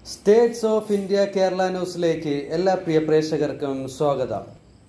States of India Kerala ന്യൂസിലേക്ക് എല്ലാ പ്രിയ പ്രേക്ഷകർക്കും സ്വാഗതം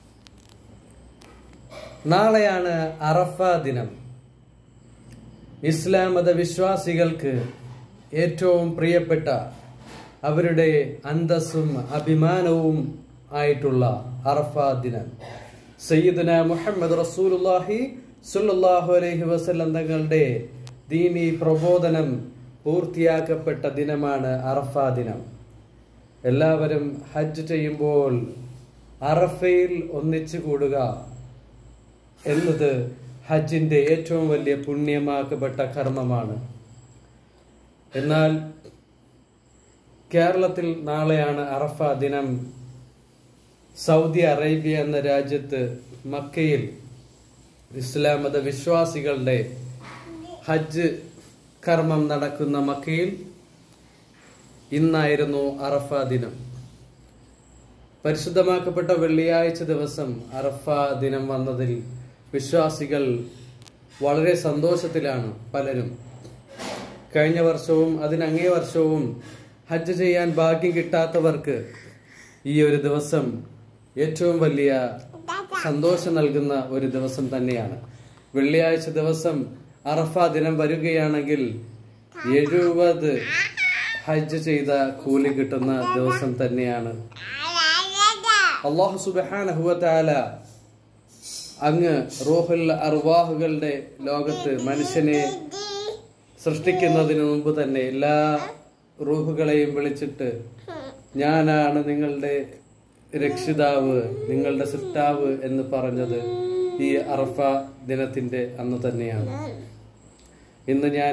നാളെയാണ് അറഫ ദിനം ഇസ്ലാം മത വിശ്വാസികൾക്ക് ഏറ്റവും പ്രിയപ്പെട്ട അവരുടെ അന്തസ്സും അഭിമാനവും ആയിട്ടുള്ള അറഫ ദിനം സയ്യിദുന മുഹമ്മദ് റസൂലുള്ളാഹി സുല്ലല്ലാഹു അലൈഹി വസല്ലം തങ്ങളുടെ ദീനി പ്രബോധനം പൂർത്തിയാക്കപ്പെട്ട ദിനമാണ് അറഫ ദിനം എല്ലാവരും ഹജ്ജ് ചെയ്യുമ്പോൾ അറഫയിൽ ഒന്നിച്ചു കൂടുക എന്നത് ഹജ്ജിന്റെ ഏറ്റവും വലിയ പുണ്യമാക്കപ്പെട്ട കർമ്മമാണ് എന്നാൽ കേരളത്തിൽ നാളെയാണ് അറഫ ദിനം സൗദി അറേബ്യ എന്ന രാജ്യത്ത് മക്കയിൽ ഇസ്ലാം മത വിശ്വാസികളുടെ ഹജ്ജ് കർമ്മം നടക്കുന്ന മക്കയിൽ ഇന്നായിരുന്നു അറഫ ദിനം പരിശുദ്ധമാക്കപ്പെട്ട വെള്ളിയാഴ്ച ദിവസം അറഫ ദിനം വന്നതിൽ വിശ്വാസികൾ വളരെ സന്തോഷത്തിലാണ് പലരും കഴിഞ്ഞ വർഷവും അതിനങ്ങേ വർഷവും ഹജ്ജ് ചെയ്യാൻ ഭാഗ്യം കിട്ടാത്തവർക്ക് ഈ ഒരു ദിവസം ഏറ്റവും വലിയ സന്തോഷം നൽകുന്ന ഒരു ദിവസം തന്നെയാണ് വെള്ളിയാഴ്ച ദിവസം അറഫ ദിനം വരികയാണെങ്കിൽ എഴുപത് ഹജ്ജ് ചെയ്ത കൂലി കിട്ടുന്ന ദിവസം തന്നെയാണ് അള്ളാഹു സുബാനഹുവല അങ്ങ് റോഹുൽ അർവാഹുകളുടെ ലോകത്ത് മനുഷ്യനെ സൃഷ്ടിക്കുന്നതിന് മുമ്പ് തന്നെ എല്ലാ റൂഹുകളെയും വിളിച്ചിട്ട് ഞാനാണ് നിങ്ങളുടെ രക്ഷിതാവ് നിങ്ങളുടെ സൃഷ്ടാവ് എന്ന് പറഞ്ഞത് ഈ അറഫ ദിനത്തിന്റെ അന്ന് തന്നെയാണ് ഇന്ന് ഞാൻ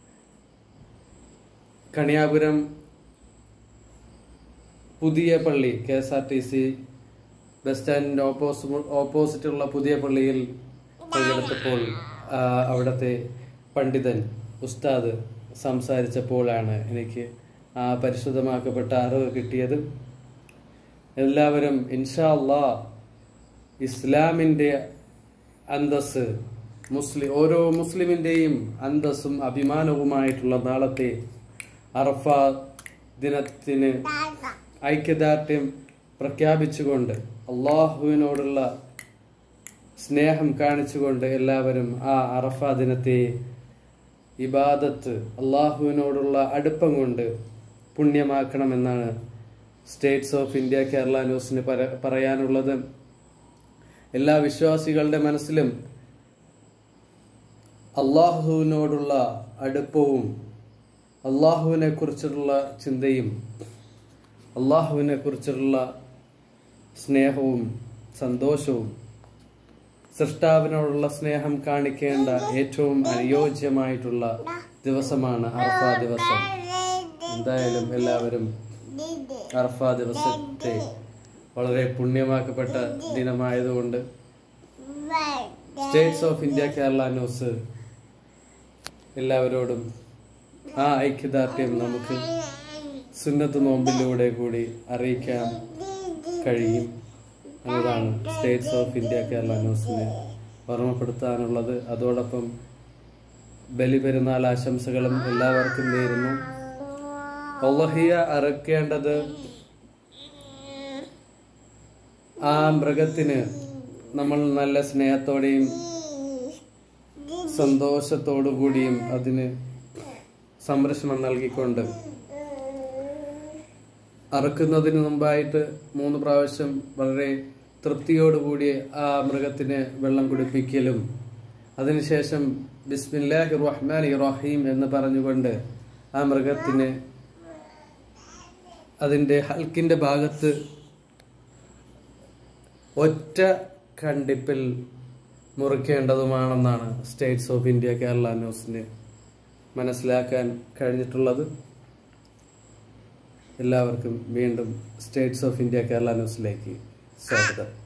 കണിയാപുരം പുതിയ പള്ളി K S R T C bus സ്റ്റാൻഡിന്റെ ഓപ്പോസി ഓപ്പോസിറ്റുള്ള പുതിയ പള്ളിയിൽ പങ്കെടുത്തപ്പോൾ ആ, അവിടുത്തെ പണ്ഡിതൻ ഉസ്താദ് സംസാരിച്ചപ്പോഴാണ് എനിക്ക് ആ പരിശുദ്ധമാക്കപ്പെട്ട അറിവ് കിട്ടിയത് എല്ലാവരും ഇൻഷാ അള്ളാ ഇസ്ലാമിന്റെ അന്തസ് മുസ്ലിം ഓരോ മുസ്ലിമിന്റെയും അന്തസ്സും അഭിമാനവുമായിട്ടുള്ള നാളത്തെ അറഫ ദിനത്തിന് ഐക്യദാർഢ്യം പ്രഖ്യാപിച്ചുകൊണ്ട് അള്ളാഹുവിനോടുള്ള സ്നേഹം കാണിച്ചുകൊണ്ട് എല്ലാവരും ആ അറഫ ദിനത്തെ ഇബാദത്ത് അള്ളാഹുവിനോടുള്ള അടുപ്പം കൊണ്ട് പുണ്യമാക്കണമെന്നാണ് സ്റ്റേറ്റ്സ് ഓഫ് ഇന്ത്യ കേരള ന്യൂസിന് പര- പറയാനുള്ളത് എല്ലാ വിശ്വാസികളുടെ മനസ്സിലും അള്ളാഹുവിനോടുള്ള അടുപ്പവും അള്ളാഹുവിനെ കുറിച്ചുള്ള ചിന്തയും അള്ളാഹുവിനെ കുറിച്ചുള്ള സ്നേഹവും സന്തോഷവും സൃഷ്ടാവിനോടുള്ള സ്നേഹം കാണിക്കേണ്ട ഏറ്റവും അനുയോജ്യമായിട്ടുള്ള ദിവസമാണ് അർഫ ദിവസം എന്തായാലും എല്ലാവരും അർഫ ദിവസത്തെ വളരെ പുണ്യമാക്കപ്പെട്ട ദിനമായതുകൊണ്ട് states of India Kerala news എല്ലാവരോടും ആ ഐക്യദാർഢ്യം നമുക്ക് സുന്നത്ത് നോമ്പിലൂടെ കൂടി അറിയിക്കാൻ കഴിയും എന്നതാണ് സ്റ്റേറ്റ്സ് ഓഫ് ഇന്ത്യ കേരള ന്യൂസിന് ഓർമ്മപ്പെടുത്താനുള്ളത് അതോടൊപ്പം ബലിപെരുന്നാൾ ആശംസകളും എല്ലാവർക്കും നേരുന്നു ഒള്ളഹിയ അറക്കേണ്ടത് ആ മൃഗത്തിന് നമ്മൾ നല്ല സ്നേഹത്തോടെയും സന്തോഷത്തോടു കൂടിയും അതിന് സംരക്ഷണം നൽകിക്കൊണ്ട് അറക്കുന്നതിന് മുമ്പായിട്ട് മൂന്ന് പ്രാവശ്യം വളരെ തൃപ്തിയോടുകൂടി ആ മൃഗത്തിന് വെള്ളം കുടിപ്പിക്കലും അതിനുശേഷം ബിസ്മില്ലാഹി റഹ്മാൻ റഹീം എന്ന് പറഞ്ഞുകൊണ്ട് ആ മൃഗത്തിന് അതിന്റെ ഹൽക്കിന്റെ ഭാഗത്ത് ഒറ്റ കണ്ടിപ്പിൽ മുറിക്കേണ്ടതുമാണെന്നാണ് സ്റ്റേറ്റ്സ് ഓഫ് ഇന്ത്യ കേരള ന്യൂസിന് മനസ്സിലാക്കാൻ കഴിഞ്ഞിട്ടുള്ളത് എല്ലാവർക്കും വീണ്ടും സ്റ്റേറ്റ്സ് ഓഫ് ഇന്ത്യ കേരള ന്യൂസിലേക്ക് സ്വാഗതം